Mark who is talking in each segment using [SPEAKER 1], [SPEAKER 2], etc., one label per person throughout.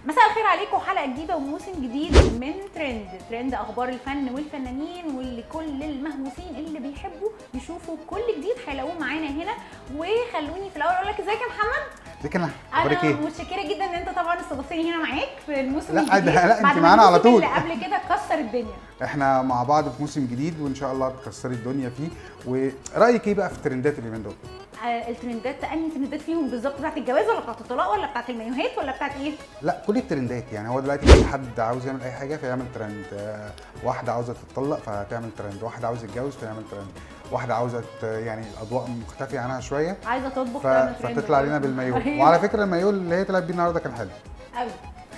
[SPEAKER 1] مساء الخير عليكم حلقه جديده وموسم جديد من ترند ترند اخبار الفن والفنانين واللي كل المهووسين اللي بيحبوا يشوفوا كل جديد هيلاقوه معانا هنا وخلوني في الاول اقول لك ازيك يا محمد
[SPEAKER 2] ازيك انا اخبارك
[SPEAKER 1] انا
[SPEAKER 2] ايه؟
[SPEAKER 1] متشكره جدا ان انت طبعا استضفتني هنا معاك في الموسم
[SPEAKER 2] لا،
[SPEAKER 1] الجديد
[SPEAKER 2] ده- لا، انت
[SPEAKER 1] بعد ما
[SPEAKER 2] معانا على
[SPEAKER 1] الموسم
[SPEAKER 2] طول.
[SPEAKER 1] اللي قبل كده كسر الدنيا
[SPEAKER 2] احنا مع بعض في موسم جديد وان شاء الله تكسري الدنيا فيه ورايك ايه بقى في الترندات اليومين دول؟
[SPEAKER 1] آه، الترندات انهي ترندات فيهم بالظبط بتاعت الجواز ولا بتاعت الطلاق ولا بتاعت المايوهات ولا بتاعت ايه؟
[SPEAKER 2] لا كل الترندات يعني هو دلوقتي اي حد عاوز يعمل اي حاجه فيعمل ترند آه، واحده عاوزه تتطلق فهتعمل ترند واحده عاوزه تتجوز فيعمل ترند واحده عاوزه ت- يعني الاضواء مختفيه عنها شويه
[SPEAKER 1] عايزه تطبخ
[SPEAKER 2] ف...
[SPEAKER 1] تعمل ترند
[SPEAKER 2] فتطلع علينا بالمايو
[SPEAKER 1] أيوة.
[SPEAKER 2] وعلى فكره المايو اللي هي طلعت بيه النهارده كان حلو
[SPEAKER 1] قوي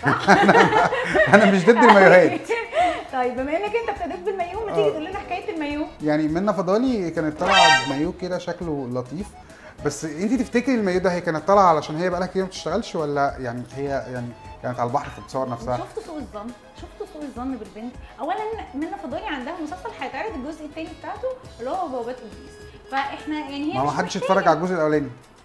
[SPEAKER 2] انا مش ضد المايوهات
[SPEAKER 1] طيب بما انك انت ابتديت بالمايو ما تيجي
[SPEAKER 2] آه.
[SPEAKER 1] تقول لنا حكايه المايو
[SPEAKER 2] يعني منى فضالي كانت طالعه بمايو كده شكله لطيف بس انت تفتكري المايو ده هي كانت طالعه علشان هي بقالها كتير ما بتشتغلش ولا يعني هي يعني كانت على البحر فبتصور نفسها
[SPEAKER 1] شفت سوء الظن شفت سوء الظن بالبنت اولا منى فضالي عندها مسلسل هيتعرض الجزء الثاني بتاعته اللي هو بوابات ابليس فاحنا يعني هي
[SPEAKER 2] ما ما
[SPEAKER 1] مش
[SPEAKER 2] حدش
[SPEAKER 1] محتاجة.
[SPEAKER 2] اتفرج على الجزء الاولاني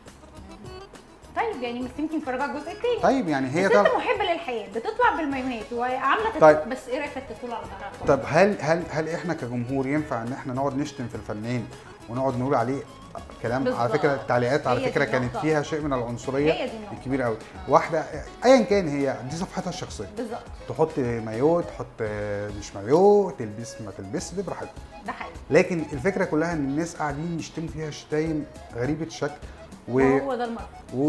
[SPEAKER 1] طيب يعني بس يمكن يتفرجوا على الجزء الثاني
[SPEAKER 2] طيب يعني هي
[SPEAKER 1] بس انت
[SPEAKER 2] طب
[SPEAKER 1] محبه للحياه بتطلع بالمايوهات وعامله تاتو
[SPEAKER 2] طيب.
[SPEAKER 1] بس ايه رايك في التاتو على ظهرها
[SPEAKER 2] طب هل هل هل احنا كجمهور ينفع ان احنا نقعد نشتم في الفنان ونقعد نقول عليه كلام على
[SPEAKER 1] بالظبط.
[SPEAKER 2] فكره التعليقات على
[SPEAKER 1] هي دي
[SPEAKER 2] فكره كانت
[SPEAKER 1] النقطة.
[SPEAKER 2] فيها شيء من العنصريه
[SPEAKER 1] هي دي النقطة.
[SPEAKER 2] الكبيره قوي واحده ايا كان هي دي صفحتها الشخصيه
[SPEAKER 1] بالظبط
[SPEAKER 2] تحط مايو تحط مش مايو تلبس ما تلبس دي براحتها
[SPEAKER 1] ده حقيقي
[SPEAKER 2] لكن الفكره كلها ان الناس قاعدين يشتموا فيها شتايم غريبه الشكل و...
[SPEAKER 1] وهو ده المرض
[SPEAKER 2] و...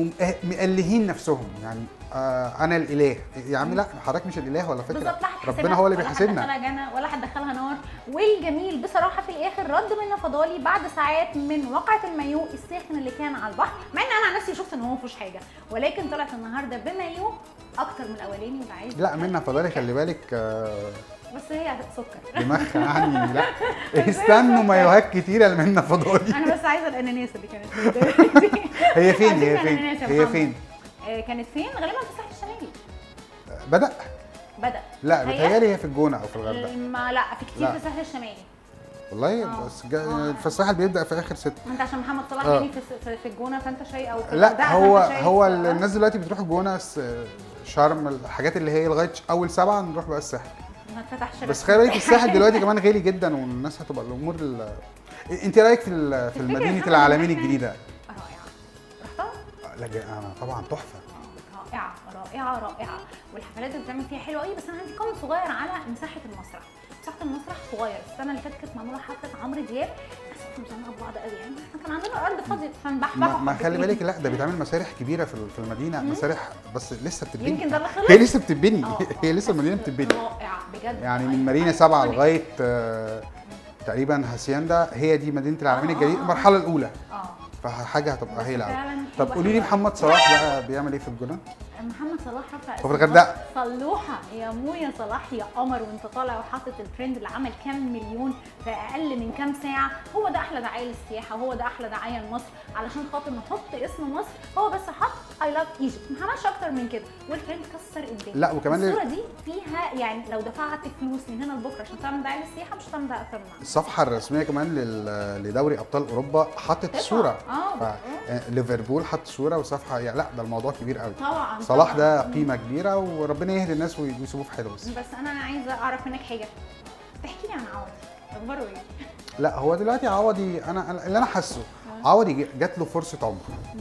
[SPEAKER 2] ومألهين نفسهم يعني آه انا الاله يا عم لا حضرتك مش الاله ولا فكره
[SPEAKER 1] بالظبط لا هتحاسبها
[SPEAKER 2] ربنا هو اللي
[SPEAKER 1] ولا
[SPEAKER 2] بيحاسبنا
[SPEAKER 1] هتدخلها جنه ولا هتدخلها نار والجميل بصراحه في الاخر رد منى فضالي بعد ساعات من وقعه المايو الساخن اللي كان على البحر مع ان انا عن نفسي شفت ان هو ما فيهوش حاجه ولكن طلعت النهارده بمايو اكتر من الاولاني وده عايز
[SPEAKER 2] لا منى فضالي خلي بالك آه
[SPEAKER 1] بس هي سكر
[SPEAKER 2] دماغها يعني لا استنوا مايوهات كتيره لمنى فضالي
[SPEAKER 1] انا بس عايزه الاناناس اللي كانت قدامي دي.
[SPEAKER 2] هي فين هي
[SPEAKER 1] عايزين
[SPEAKER 2] فين
[SPEAKER 1] الأناناس يا
[SPEAKER 2] هي
[SPEAKER 1] محمد.
[SPEAKER 2] فين
[SPEAKER 1] آه، كانت فين غالبا في الساحل الشمالي
[SPEAKER 2] بدأ
[SPEAKER 1] بدا
[SPEAKER 2] لا
[SPEAKER 1] هي؟
[SPEAKER 2] بتهيألي هي في الجونه او في الغردقه
[SPEAKER 1] ما لا في كتير
[SPEAKER 2] لا.
[SPEAKER 1] في الساحل الشمالي
[SPEAKER 2] والله
[SPEAKER 1] آه.
[SPEAKER 2] بس جا...
[SPEAKER 1] آه.
[SPEAKER 2] الفساحل بيبدأ في اخر ست
[SPEAKER 1] ما انت عشان محمد صلاح
[SPEAKER 2] آه.
[SPEAKER 1] يعني في في- في الجونه فانت شايف او في
[SPEAKER 2] لا
[SPEAKER 1] الغردقة
[SPEAKER 2] هو
[SPEAKER 1] فأنت شايف-
[SPEAKER 2] هو
[SPEAKER 1] آه.
[SPEAKER 2] الناس دلوقتي بتروح الجونه س- شرم الحاجات اللي هي لغايه اول سبعه نروح بقى الساحل
[SPEAKER 1] ما اتفتحش
[SPEAKER 2] بس خلي بالك الساحل دلوقتي كمان غالي جدا والناس هتبقى الامور ال... انت رايك في ال... في
[SPEAKER 1] تفتكر
[SPEAKER 2] مدينه
[SPEAKER 1] محمد
[SPEAKER 2] العالمين
[SPEAKER 1] إن إحنا-
[SPEAKER 2] الجديده
[SPEAKER 1] رائعه رحتها
[SPEAKER 2] لا جا- انا طبعا تحفه
[SPEAKER 1] رائعه رائعه رائعه والحفلات اللي بتعمل فيها حلوه قوي بس انا عندي كومنت صغير على مساحه المسرح مساحه المسرح صغير السنه اللي فاتت كانت معموله حفله عمرو دياب بس احنا مزنقه ببعض قوي يعني احنا كان عندنا ارض فاضيه فنبحبحوا
[SPEAKER 2] ما, ما خلي
[SPEAKER 1] حبتين.
[SPEAKER 2] بالك لا ده بيتعمل مسارح كبيره في ال- في المدينه مسارح بس لسه بتتبني
[SPEAKER 1] يمكن ده اللي خلص
[SPEAKER 2] هي لسه بتتبني
[SPEAKER 1] آه،
[SPEAKER 2] هي
[SPEAKER 1] آه.
[SPEAKER 2] لسه المدينه
[SPEAKER 1] بس
[SPEAKER 2] بتتبني
[SPEAKER 1] رائعه بجد
[SPEAKER 2] يعني من
[SPEAKER 1] أيوة،
[SPEAKER 2] مارينا
[SPEAKER 1] أيوة.
[SPEAKER 2] سبعة
[SPEAKER 1] أيوة.
[SPEAKER 2] لغايه آه، تقريبا هاسيندا هي دي مدينه العالمين
[SPEAKER 1] آه،
[SPEAKER 2] الجديده
[SPEAKER 1] آه، آه.
[SPEAKER 2] المرحله الاولى
[SPEAKER 1] اه
[SPEAKER 2] فحاجه هتبقى
[SPEAKER 1] بس
[SPEAKER 2] هايله أوي.
[SPEAKER 1] فعلاً
[SPEAKER 2] طب
[SPEAKER 1] حلوة
[SPEAKER 2] قولي لي
[SPEAKER 1] حلوة.
[SPEAKER 2] محمد صلاح بقى بيعمل ايه في الجونه
[SPEAKER 1] محمد صلاح رفع
[SPEAKER 2] وفي الغردقة.
[SPEAKER 1] صلوحه يا مو يا صلاح يا قمر وانت طالع وحاطط الترند اللي عمل كام مليون في اقل من كام ساعه هو ده احلى دعايه للسياحه وهو ده احلى دعايه لمصر علشان خاطر نحط اسم مصر هو بس حط اي لاف ايجيبت ما عملش اكتر من كده والترند كسر الدنيا
[SPEAKER 2] لا، وكمان
[SPEAKER 1] الصوره دي فيها يعني لو دفعت فلوس من هنا لبكره عشان تعمل دعايه للسياحه مش هتعمل دعايه اكتر من كده.
[SPEAKER 2] الصفحه الرسميه كمان لل- لدوري ابطال اوروبا حطت
[SPEAKER 1] طبعاً.
[SPEAKER 2] صوره
[SPEAKER 1] اه
[SPEAKER 2] ف... آه، ليفربول حط صوره وصفحه يعني لا ده الموضوع كبير قوي
[SPEAKER 1] طبعا
[SPEAKER 2] صلاح
[SPEAKER 1] طبعاً.
[SPEAKER 2] ده قيمه كبيره وربنا يهدي الناس وي- ويسيبوه في حاله بس
[SPEAKER 1] بس انا عايزه اعرف منك حاجه تحكي لي عن عوض اخباره ايه
[SPEAKER 2] لا هو دلوقتي عوضي انا أنا- اللي انا حاسه عوضي ج- جات له فرصه عمر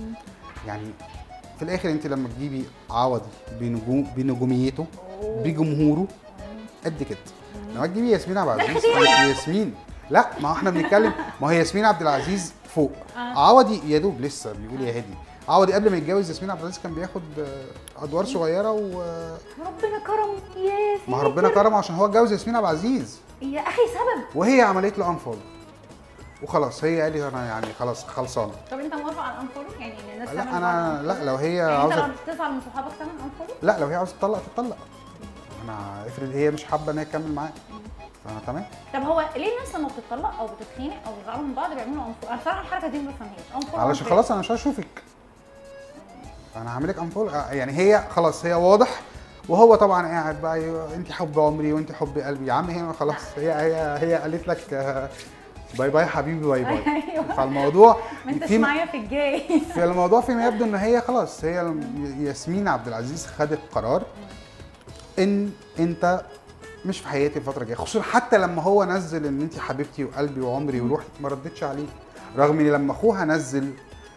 [SPEAKER 2] يعني في الاخر انت لما تجيبي عوضي بنجوم بنجوميته بجمهوره قد كده لما تجيبي ياسمين عبد العزيز أو ياسمين لا ما هو احنا بنتكلم ما هي ياسمين عبد العزيز فوق عوضي يا دوب لسه بيقول يا هادي عوضي قبل ما يتجوز ياسمين عبد العزيز كان بياخد آه، ادوار صغيره و
[SPEAKER 1] ربنا كرمه يا
[SPEAKER 2] ما هو ربنا
[SPEAKER 1] ساتر.
[SPEAKER 2] كرمه عشان هو اتجوز ياسمين عبد العزيز
[SPEAKER 1] يا اخي سبب
[SPEAKER 2] وهي عملت له انفولو وخلاص هي قالت انا يعني خلاص خلصانه
[SPEAKER 1] طب انت موافق على الانفولو يعني ان الناس
[SPEAKER 2] لا
[SPEAKER 1] تعمل
[SPEAKER 2] انا
[SPEAKER 1] بعض
[SPEAKER 2] لا لو هي
[SPEAKER 1] يعني انت
[SPEAKER 2] عاوزه
[SPEAKER 1] لما بتزعل من صحابك تعمل انفولو
[SPEAKER 2] لا لو هي عاوزه تطلق تطلق انا افرض هي مش حابه ان هي تكمل معايا فانا تمام
[SPEAKER 1] طب هو ليه الناس لما بتطلق او بتتخانق او بيزعلوا من بعض بيعملوا انفولو انا بصراحه الحركه دي ما بفهمهاش انفولو
[SPEAKER 2] علشان خلاص انا مش هشوفك انا هعمل لك انفول يعني هي خلاص هي واضح وهو طبعا قاعد بقى ي- انت حب عمري وانت حب قلبي يا عم هي خلاص هي هي هي قالت لك آه، باي باي حبيبي باي باي
[SPEAKER 1] ايوه
[SPEAKER 2] فالموضوع
[SPEAKER 1] ما انتش
[SPEAKER 2] في
[SPEAKER 1] معايا في الجاي
[SPEAKER 2] في الموضوع فيما يبدو ان هي خلاص هي ياسمين عبد العزيز خدت قرار ان انت مش في حياتي الفتره الجايه خصوصا حتى لما هو نزل ان انت حبيبتي وقلبي وعمري وروحي ما ردتش عليه رغم ان لما اخوها نزل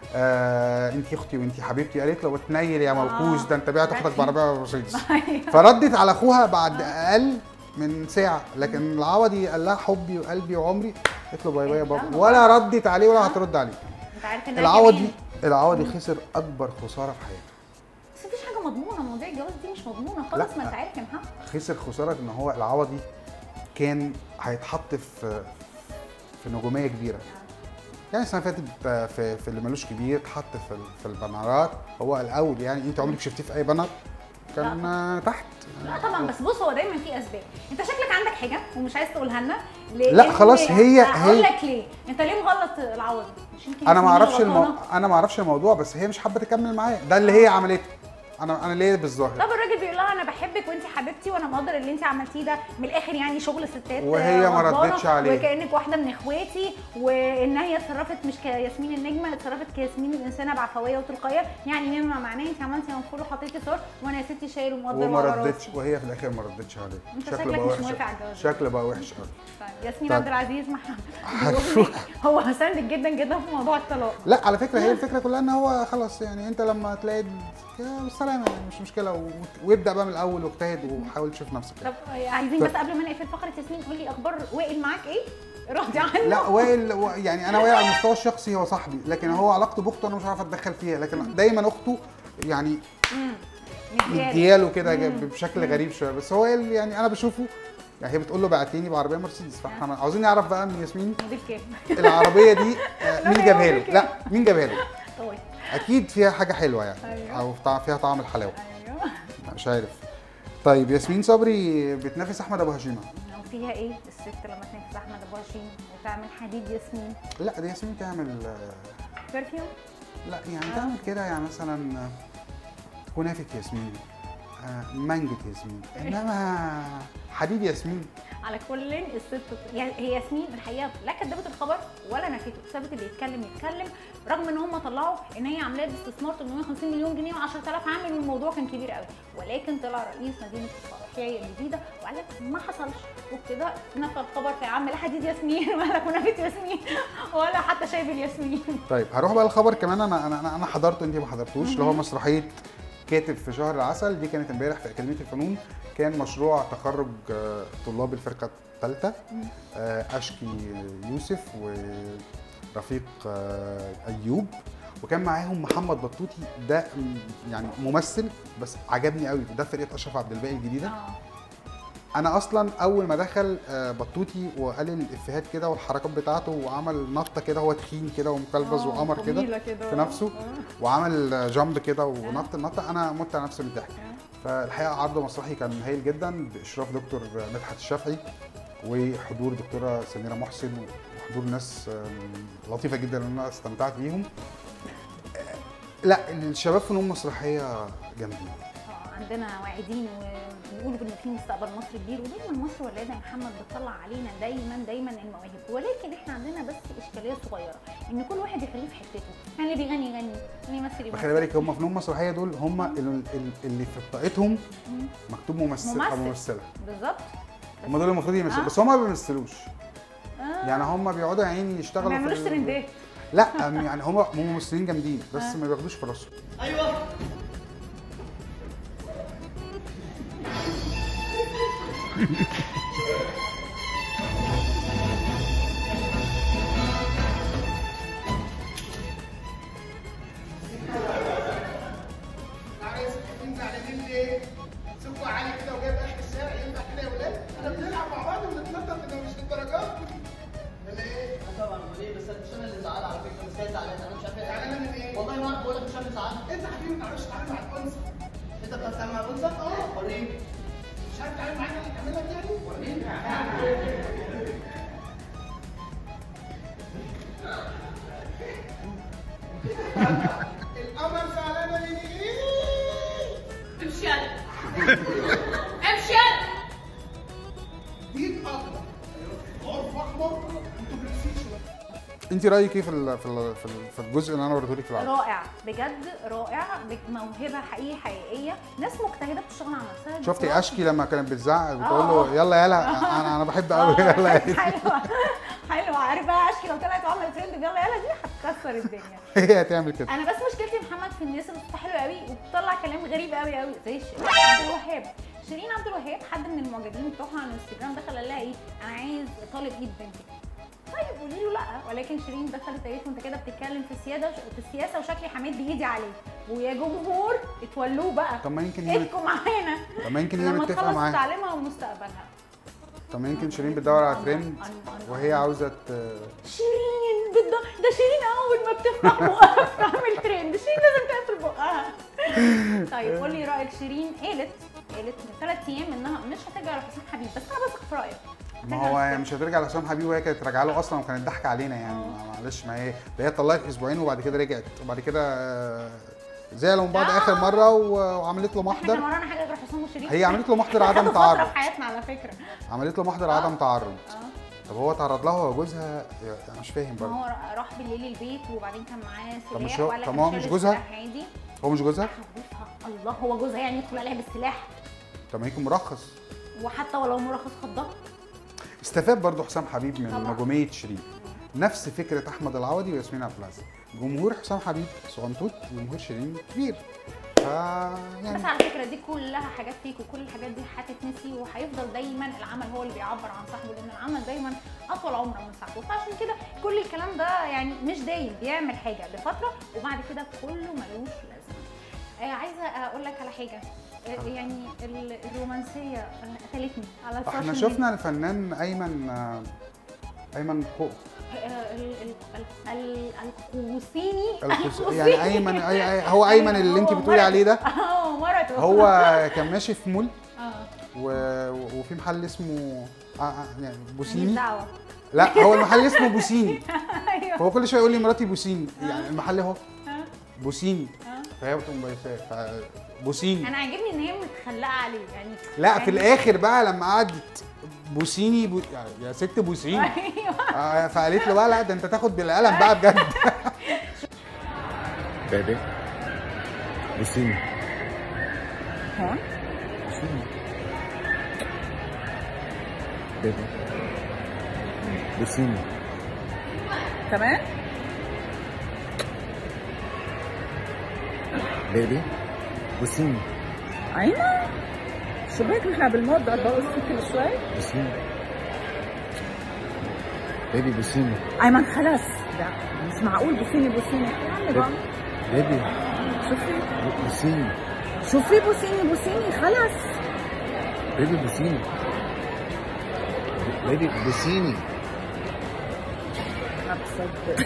[SPEAKER 2] آه انت اختي وانت حبيبتي قالت له بتنيل يا موكوس ده انت بعت اختك بعربيه مرسيدس
[SPEAKER 1] أيوة.
[SPEAKER 2] فردت على اخوها بعد اقل من ساعه لكن العوضي قال لها حبي وقلبي وعمري قالت له باي باي يا بابا ولا ردت عليه ولا هترد عليه
[SPEAKER 1] انت عارف ان
[SPEAKER 2] العوضي العوضي خسر اكبر خساره في حياته
[SPEAKER 1] بس مفيش حاجه مضمونه مواضيع الجواز دي مش مضمونه خالص
[SPEAKER 2] لا.
[SPEAKER 1] ما انت عارف يا محمد
[SPEAKER 2] خسر خساره ان هو العوضي كان هيتحط في في نجوميه كبيره يعني السنه اللي فاتت آه، في في اللي ملوش كبير اتحط في ال- في البنرات هو الاول يعني انت عمرك شفتيه في اي بنر كان آه، تحت
[SPEAKER 1] لا طبعا بس بص هو دايما في اسباب انت شكلك عندك حاجه ومش عايز تقولها لنا ليه؟
[SPEAKER 2] لا، خلاص، هي-
[SPEAKER 1] هقول
[SPEAKER 2] هي-
[SPEAKER 1] لك ليه انت ليه مغلط العوض مش يمكن
[SPEAKER 2] انا ما
[SPEAKER 1] ياسمين
[SPEAKER 2] اعرفش المو...
[SPEAKER 1] غلطانة؟
[SPEAKER 2] انا ما اعرفش الموضوع بس هي مش حابه تكمل معايا ده اللي هي عملته انا انا ليه بالظاهر
[SPEAKER 1] طب الراجل بيقول لها انا بحبك وانت حبيبتي وانا مقدر اللي انت عملتيه ده من الاخر يعني شغل ستات
[SPEAKER 2] وهي
[SPEAKER 1] آه،
[SPEAKER 2] ما
[SPEAKER 1] غضبانة،
[SPEAKER 2] ردتش عليه.
[SPEAKER 1] وكانك واحده من اخواتي وان هي اتصرفت مش كياسمين النجمه اتصرفت كياسمين الانسانه بعفويه وتلقائيه يعني مما معناه انت عملتي منفور وحطيتي صور وانا يا ستي شايل ومقدر
[SPEAKER 2] وما
[SPEAKER 1] ورا
[SPEAKER 2] ردتش
[SPEAKER 1] راسي.
[SPEAKER 2] وهي في الاخر ما ردتش عليه
[SPEAKER 1] انت
[SPEAKER 2] شكله
[SPEAKER 1] شكلك
[SPEAKER 2] بقى
[SPEAKER 1] مش
[SPEAKER 2] وحش
[SPEAKER 1] موافق على الجواز.
[SPEAKER 2] شكله بقى وحش قوي
[SPEAKER 1] طيب ياسمين
[SPEAKER 2] طيب.
[SPEAKER 1] عبد العزيز محمد
[SPEAKER 2] هنشوف.
[SPEAKER 1] هو ساندك جدا جدا في موضوع الطلاق
[SPEAKER 2] لا على فكره هي الفكره كلها ان هو خلاص يعني انت لما تلاقي يا بالسلامه يعني مش مشكله و... وابدا بقى من الاول واجتهد وحاول تشوف نفسك
[SPEAKER 1] طب عايزين بس قبل ما نقفل فقره ياسمين قول لي اخبار وائل معاك ايه؟ راضي عنه؟
[SPEAKER 2] لا وائل و- يعني انا وائل على المستوى الشخصي هو صاحبي لكن هو علاقته باخته انا مش عارف اتدخل فيها لكن دايما اخته يعني
[SPEAKER 1] امم مديالي.
[SPEAKER 2] مدياله كده بشكل غريب شويه بس هو وائل يعني انا بشوفه يعني هي بتقول له بعتيني بعربيه مرسيدس فاحنا عاوزين نعرف بقى من ياسمين
[SPEAKER 1] موديل كام؟
[SPEAKER 2] العربيه دي آه،
[SPEAKER 1] لا،
[SPEAKER 2] مين
[SPEAKER 1] هي
[SPEAKER 2] جابها
[SPEAKER 1] موديل
[SPEAKER 2] له
[SPEAKER 1] كام؟
[SPEAKER 2] لا مين جابها له
[SPEAKER 1] طيب
[SPEAKER 2] اكيد فيها حاجه حلوه يعني
[SPEAKER 1] أيوه.
[SPEAKER 2] او طع- فيها طعم الحلاوه
[SPEAKER 1] ايوه
[SPEAKER 2] مش عارف طيب ياسمين صبري بتنافس احمد ابو هشيمه
[SPEAKER 1] وفيها ايه الست لما تنافس احمد ابو هشيم وتعمل حديد ياسمين
[SPEAKER 2] لا دي ياسمين تعمل آه،
[SPEAKER 1] برفيوم
[SPEAKER 2] لا يعني تعمل كده يعني مثلا آه، كنافه ياسمين آه، مانجة ياسمين انما حديد ياسمين
[SPEAKER 1] على كل الست يعني هي ياسمين الحقيقه لا كدبت الخبر ولا نفته سابت اللي يتكلم يتكلم رغم ان هم طلعوا ان هي عاملاه باستثمار 850 مليون جنيه و10000 عامل والموضوع كان كبير قوي ولكن طلع رئيس مدينه الصلاحيه الجديده وقال لك ما حصلش وبكده نفى الخبر في عم لا حديد ياسمين ولا كنافه ياسمين ولا حتى شاي بالياسمين
[SPEAKER 2] طيب هروح بقى الخبر كمان انا انا انا, أنا حضرته انت ما حضرتوش اللي هو مسرحيه كاتب في شهر العسل دي كانت امبارح في اكاديميه الفنون كان مشروع تخرج آه، طلاب الفرقه الثالثه اشكي يوسف ورفيق آه، ايوب وكان معاهم محمد بطوطي ده م- يعني ممثل بس عجبني قوي ده فرقه اشرف عبد الباقي الجديده
[SPEAKER 1] اه
[SPEAKER 2] انا اصلا اول ما دخل آه، بطوطي وقال الافيهات كده والحركات بتاعته وعمل نطه كده هو تخين كده ومكلبز
[SPEAKER 1] آه،
[SPEAKER 2] وقمر كده
[SPEAKER 1] طويلة كده.
[SPEAKER 2] في نفسه
[SPEAKER 1] آه.
[SPEAKER 2] وعمل جامب كده ونط النطه انا مت على نفسي من الضحك فالحقيقه عرض مسرحي كان هايل جدا باشراف دكتور مدحت الشافعي وحضور دكتوره سميره محسن وحضور ناس آم، لطيفه جدا اللي انا استمتعت بيهم آه، لا الشباب فنون مسرحيه جامدين
[SPEAKER 1] آه، عندنا واعدين وبيقولوا ان في مستقبل مصر كبير ودايما مصر ولاده يا محمد بتطلع علينا دايما دايما المواهب ولكن احنا عندنا بس اشكاليه صغيره ان كل واحد يخليه في حتته يعني اللي بيغني يغني اللي يمثل يمثل
[SPEAKER 2] خلي بالك هم فنون مسرحيه دول هم ال- ال- اللي في بطاقتهم
[SPEAKER 1] مم.
[SPEAKER 2] مكتوب ممثل او
[SPEAKER 1] ممثل.
[SPEAKER 2] ممثله
[SPEAKER 1] بالظبط
[SPEAKER 2] هم دول المفروض يمثلوا
[SPEAKER 1] آه.
[SPEAKER 2] بس هم ما بيمثلوش
[SPEAKER 1] آه.
[SPEAKER 2] يعني هم بيقعدوا يا عيني
[SPEAKER 1] ما
[SPEAKER 2] يشتغلوا في
[SPEAKER 1] بيعملوش
[SPEAKER 2] ال-
[SPEAKER 1] ترندات
[SPEAKER 2] لا أم يعني هم هم ممثلين جامدين بس
[SPEAKER 1] آه.
[SPEAKER 2] ما بياخدوش فرصهم
[SPEAKER 3] ايوه
[SPEAKER 4] عايز تكون زعلانين ليه؟ سكوا عالي كده وجايب اخر الشارع ينفع كده يا ولاد؟ احنا بنلعب مع بعض ونتنطط انه مش للدرجات ولا ايه؟
[SPEAKER 3] طبعا امال ايه بس مش انا اللي زعلان على فكره بس هي زعلانه انا مش عارف إيه.
[SPEAKER 4] زعلانه من ايه؟
[SPEAKER 3] والله ما اعرف بقول لك مش انا اللي زعلان
[SPEAKER 4] انت حبيبي ما تعرفش تتعامل مع الانثى
[SPEAKER 3] انت بتعرف تتعامل مع الانثى؟ اه وريني
[SPEAKER 4] مش عارف تتعامل معانا اللي تعملها دي يعني؟ وريني القمر زعلانه من ايه؟
[SPEAKER 5] امشي يلا امشي يلا
[SPEAKER 4] ديك اخضر غرفه احمر انتوا بتنسيش
[SPEAKER 2] انت رايك ايه في ال- في ال- في ال- في الجزء اللي انا وريته لك في العرض
[SPEAKER 1] رائع بجد رائع موهبه حقيقي حقيقيه ناس مجتهده بتشتغل على نفسها
[SPEAKER 2] شفتي
[SPEAKER 1] بتوقف-
[SPEAKER 2] اشكي لما كانت بتزعق بتقول
[SPEAKER 1] آه.
[SPEAKER 2] له يلا يلا انا انا بحب قوي
[SPEAKER 1] آه،
[SPEAKER 2] يلا يلا
[SPEAKER 1] حلوه حلوه عارف بقى اشكي لو طلعت وعملت ترند يلا يلا دي هتكسر الدنيا
[SPEAKER 2] هي هتعمل كده
[SPEAKER 1] انا بس مشكلتي محمد في الناس اللي صوتها حلو قوي وبتطلع كلام غريب قوي قوي زي شيرين عبد الوهاب شيرين عبد الوهاب حد من المعجبين بتوعها على الانستجرام دخل قال لها ايه انا عايز طالب ايد بنتي طيب قولي له لا ولكن شيرين دخلت قالت له انت كده بتتكلم في السياده في السياسه وشكلي حميد بايدي عليه ويا جمهور اتولوه بقى
[SPEAKER 2] طب ما يمكن هي
[SPEAKER 1] ايدكم معانا
[SPEAKER 2] طب ما يمكن هي
[SPEAKER 1] لما
[SPEAKER 2] متفقه
[SPEAKER 1] تخلص
[SPEAKER 2] معاه
[SPEAKER 1] تعليمها ومستقبلها
[SPEAKER 2] طب ما يمكن شيرين بتدور على ترند وهي عاوزه ت-
[SPEAKER 1] شيرين بالضبط ده شيرين اول ما بتفتح بقها بتعمل ترند شيرين لازم تقفل بقها طيب قول لي رايك شيرين قالت قالت من ثلاث ايام انها مش هترجع لحسام حبيب بس انا بثق في رايك
[SPEAKER 2] ما هو هي مش هترجع لحسام حبيب وهي كانت راجعه له اصلا وكانت ضحك علينا يعني ما- معلش ما هي ده هي طلعت اسبوعين وبعد كده رجعت وبعد كده آه، زعلوا من بعض
[SPEAKER 1] آه.
[SPEAKER 2] اخر مره و- وعملت له
[SPEAKER 1] احنا
[SPEAKER 2] محضر
[SPEAKER 1] كان ورانا حاجه غير حسام وشيرين
[SPEAKER 2] هي عملت له محضر
[SPEAKER 1] إحنا
[SPEAKER 2] عدم
[SPEAKER 1] خدوا فتره
[SPEAKER 2] تعرض
[SPEAKER 1] في حياتنا على فكره
[SPEAKER 2] عملت له محضر
[SPEAKER 1] آه.
[SPEAKER 2] عدم تعرض
[SPEAKER 1] اه
[SPEAKER 2] طب هو تعرض لها هو جوزها انا مش فاهم
[SPEAKER 1] ما
[SPEAKER 2] برضه
[SPEAKER 1] هو راح بالليل البيت وبعدين كان معاه
[SPEAKER 2] طب مش
[SPEAKER 1] سلاح
[SPEAKER 2] هو-
[SPEAKER 1] وقال لك
[SPEAKER 2] طب
[SPEAKER 1] أنا
[SPEAKER 2] ما هو
[SPEAKER 1] شايل
[SPEAKER 2] مش جوزها؟
[SPEAKER 1] السلاح عادي
[SPEAKER 2] هو مش جوزها
[SPEAKER 1] حبيبها الله هو جوزها يعني يدخل عليها بالسلاح
[SPEAKER 2] طب ما يكون مرخص
[SPEAKER 1] وحتى ولو مرخص خضها
[SPEAKER 2] استفاد برضه حسام حبيب من
[SPEAKER 1] طبعا.
[SPEAKER 2] نجوميه شيرين نفس فكره احمد العوضي وياسمين عبد العزيز جمهور حسام حبيب صغنطوط جمهور شيرين كبير ف
[SPEAKER 1] بس
[SPEAKER 2] يعني
[SPEAKER 1] على فكره دي كلها حاجات فيك وكل الحاجات دي هتتنسي وهيفضل دايما العمل هو اللي بيعبر عن صاحبه لان العمل دايما اطول عمرا من صاحبه فعشان كده كل الكلام ده يعني مش دايم بيعمل حاجه لفتره وبعد كده كله ملوش لازمه آه عايزه اقول لك على حاجه آه يعني ال- الرومانسيه آه، قتلتني على السوشيال
[SPEAKER 2] احنا
[SPEAKER 1] ميديا.
[SPEAKER 2] شفنا الفنان ايمن آه، ايمن خو
[SPEAKER 1] آه، ال- ال- ال- ال- القوسيني
[SPEAKER 2] القص- يعني ايمن أي أي هو ايمن اللي انت
[SPEAKER 1] هو
[SPEAKER 2] بتقولي عليه ده
[SPEAKER 1] اه مرته
[SPEAKER 2] هو كان ماشي في مول
[SPEAKER 1] اه
[SPEAKER 2] و- وفي محل اسمه آه آه يعني
[SPEAKER 1] ماليش
[SPEAKER 2] بوسيني
[SPEAKER 1] دعوه
[SPEAKER 2] لا هو المحل اسمه بوسيني
[SPEAKER 1] ايوه
[SPEAKER 2] هو كل شويه يقول لي مراتي بوسيني يعني المحل اهو
[SPEAKER 1] آه.
[SPEAKER 2] بوسيني
[SPEAKER 1] آه.
[SPEAKER 2] فهي بتقوم بايفاه ف- بوسيني
[SPEAKER 1] انا عاجبني ان هي متخلقه عليه يعني
[SPEAKER 2] لا
[SPEAKER 1] يعني
[SPEAKER 2] في الاخر بقى لما قعدت بوسيني بو... يا- يا ست بوسيني
[SPEAKER 1] ايوه
[SPEAKER 2] آه فقالت له بقى لا ده انت تاخد بالقلم بقى بجد
[SPEAKER 6] بابي بوسيني
[SPEAKER 7] ها
[SPEAKER 6] بوسيني بابي بوسيني
[SPEAKER 7] كمان
[SPEAKER 6] بابي بوسيني
[SPEAKER 7] ايمن شو بك نحن بالمود قاعد بقول كل شوي
[SPEAKER 6] بوسيني بابي بوسيني
[SPEAKER 7] ايمن خلص لا مش معقول بوسيني بوسيني يا عمي بقى
[SPEAKER 6] بابي
[SPEAKER 7] شو في
[SPEAKER 6] بوسيني
[SPEAKER 7] شو في بوسيني بوسيني خلص
[SPEAKER 6] بيبي بوسيني بيبي بوسيني
[SPEAKER 7] ما بصدق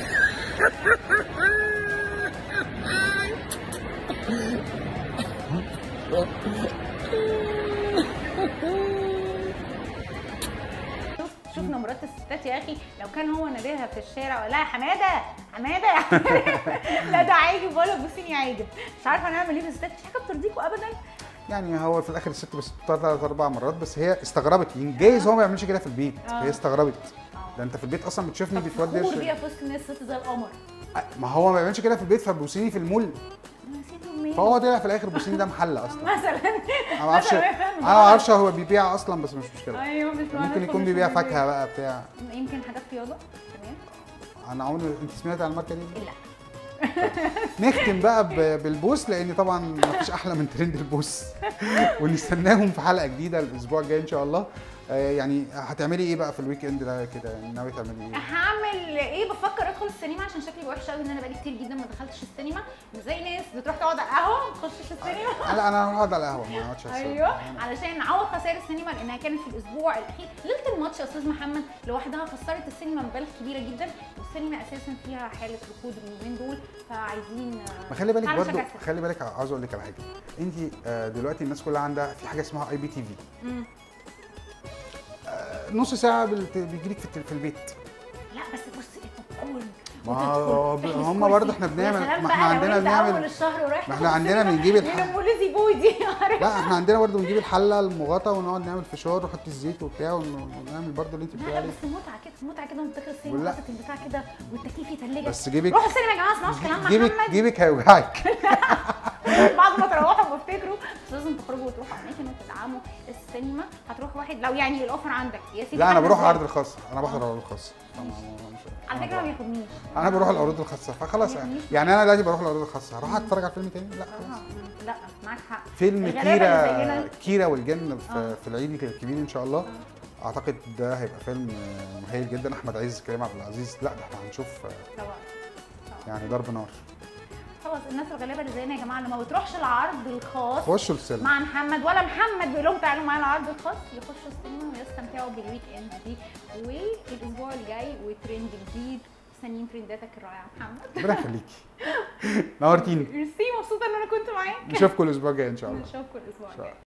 [SPEAKER 1] شوف- شفنا مرات الستات يا اخي لو كان هو ناداها في الشارع لا يا حماده حماده يا حمادة. لا ده عاجب ولا بوسيني عاجب مش عارفه نعمل ايه في الستات مش حاجه بترضيكوا ابدا
[SPEAKER 2] يعني هو في الاخر الست بس ثلاث اربع مرات بس هي استغربت يعني جايز هو ما يعملش كده في البيت
[SPEAKER 1] آه.
[SPEAKER 2] هي استغربت
[SPEAKER 1] آه.
[SPEAKER 2] ده انت في البيت اصلا بتشوفني
[SPEAKER 1] فخور
[SPEAKER 2] بتودي
[SPEAKER 1] بيها في وسط الناس ست زي القمر
[SPEAKER 2] ما هو ما بيعملش كده في البيت فبوسيني في المول
[SPEAKER 1] نسيته منين؟
[SPEAKER 2] فهو طلع في الاخر بوسيني ده محل اصلا
[SPEAKER 1] مثلا
[SPEAKER 2] انا ما اعرفش
[SPEAKER 1] مثلاً
[SPEAKER 2] انا
[SPEAKER 1] هي فاهمة
[SPEAKER 2] ما اعرفش هو بيبيع اصلا بس مش مشكله
[SPEAKER 1] ايوه مش
[SPEAKER 2] ممكن يكون بيبيع فاكهه بقى بتاع
[SPEAKER 1] يمكن حاجات رياضه تمام
[SPEAKER 2] انا عمري انت سمعت عن الماركه دي
[SPEAKER 1] لا
[SPEAKER 2] نختم بقى ب- بالبوس لان طبعا ما فيش احلى من ترند البوس ونستناهم في حلقه جديده الاسبوع الجاي ان شاء الله آه، يعني هتعملي ايه بقى في الويك اند ده كده يعني ناوي تعملي ايه
[SPEAKER 1] هعمل ايه بفكر ادخل السينما عشان شكلي وحش قوي ان انا بقالي كتير جدا ما دخلتش السينما مش زي ناس بتروح تقعد على القهوه ما تخشش السينما
[SPEAKER 2] لا انا هروح اقعد على القهوه ما اقعدش على السينما.
[SPEAKER 1] ايوه علشان نعوض خسائر السينما لانها كانت في الاسبوع الاخير ليله الماتش يا استاذ محمد لوحدها خسرت السينما مبالغ كبيره جدا والسينما اساسا فيها حاله ركود اليومين دول فعايزين
[SPEAKER 2] ما خلي بالك
[SPEAKER 1] تعالوا
[SPEAKER 2] برضو
[SPEAKER 1] نشجع السينما.
[SPEAKER 2] خلي بالك عاوز اقول لك على حاجه انت آه، دلوقتي الناس كلها عندها في حاجه اسمها اي بي تي في
[SPEAKER 1] مم.
[SPEAKER 2] نص ساعه بيجي لك في الت- في البيت
[SPEAKER 1] لا بس بص البوب كورن
[SPEAKER 2] ما هو
[SPEAKER 1] وتدخل
[SPEAKER 2] هم
[SPEAKER 1] تحجز
[SPEAKER 2] برضه
[SPEAKER 1] كرسي.
[SPEAKER 2] احنا بنعمل-
[SPEAKER 1] يا سلام
[SPEAKER 2] ما احنا
[SPEAKER 1] بقى لو
[SPEAKER 2] عندنا
[SPEAKER 1] انت
[SPEAKER 2] بنعمل-
[SPEAKER 1] اول الشهر ورايح
[SPEAKER 2] ما احنا
[SPEAKER 1] تاخد
[SPEAKER 2] عندنا
[SPEAKER 1] سينما
[SPEAKER 2] بنجيب الح-
[SPEAKER 1] يلموا لي زيبويدي عارف
[SPEAKER 2] لا احنا عندنا برضه بنجيب الحله المغطى ونقعد نعمل فشار ونحط الزيت وبتاع ون- ونعمل برضه اللي انت بتقولي
[SPEAKER 1] لا
[SPEAKER 2] عليه
[SPEAKER 1] بس متعه كده متعه كده وانت داخل السينما
[SPEAKER 2] ولا-
[SPEAKER 1] حاطط البتاع كده والتكييف يتلجك
[SPEAKER 2] بس جيبك
[SPEAKER 1] روحوا السينما يا جماعه اسمعوا كلام
[SPEAKER 2] جيبك
[SPEAKER 1] محمد
[SPEAKER 2] جيبك هيوجعك
[SPEAKER 1] بعد ما تروحوا بفتكروا بس لازم تخرجوا وتروحوا اماكن وتدعموا السينما هتروح واحد لو يعني الاوفر عندك يا سيدي
[SPEAKER 2] لا انا
[SPEAKER 1] عندك
[SPEAKER 2] بروح
[SPEAKER 1] زي-
[SPEAKER 2] عرض الخاص انا بحضر العروض الخاصه طبعاً مش-
[SPEAKER 1] على فكره ما بياخدنيش
[SPEAKER 2] انا بروح العروض الخاصه فخلاص يعني يعني انا دلوقتي بروح العروض الخاصه هروح اتفرج على فيلم تاني لا خلاص
[SPEAKER 1] لا معاك حق
[SPEAKER 2] فيلم
[SPEAKER 1] الغلابة اللي
[SPEAKER 2] كيرا
[SPEAKER 1] زينا.
[SPEAKER 2] كيرا والجن في,
[SPEAKER 1] آه.
[SPEAKER 2] في العيد الكبير ان شاء الله اعتقد ده هيبقى فيلم آه، مهيل جدا احمد عز كريم عبد العزيز لا ده احنا هنشوف آه،
[SPEAKER 1] طبعا
[SPEAKER 2] يعني ضرب نار
[SPEAKER 1] خلاص الناس الغلابه اللي زينا يا جماعه اللي ما بتروحش العرض الخاص
[SPEAKER 2] خشوا السينما
[SPEAKER 1] مع محمد ولا محمد بيقول لهم تعالوا معايا العرض الخاص يخشوا السينما ويستمتعوا بالويك اند دي والاسبوع الجاي وترند جديد مستنيين ترنداتك الرائعه محمد
[SPEAKER 2] ربنا يخليكي نورتيني
[SPEAKER 1] ميرسي مبسوطه ان انا كنت معاك
[SPEAKER 2] نشوفكم الاسبوع الجاي ان شاء الله
[SPEAKER 1] نشوفكم الاسبوع الجاي